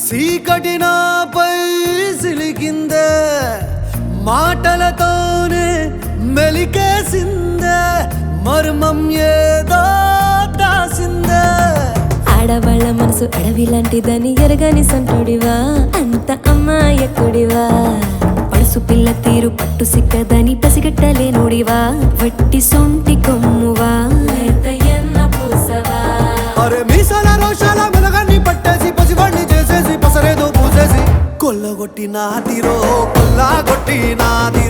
సీకటి నాపై సిలికిందే మాటలతోనే మెలికేసిందే మర్మం ఏదో దాసిందే ఆడవాళ్ళ మనసు అడవి లాంటిదని ఎరగని సంటుడివా అంత అమ్మాయకుడివా పడుసు పిల్ల తీరు పట్టు సిక్కదని పసిగట్టలేనుడివా వట్టి సొంటి కొమ్మువా లేతయ్యన్న పూసవా అరే మీసాల రోషాల మెలగాన్ని పట్టేసి పసివాణ్ణి చేసేసి పసరేదో పూసేసి కొల్లగొట్టి నాదిరో కొల్లగొట్టి నాదిరో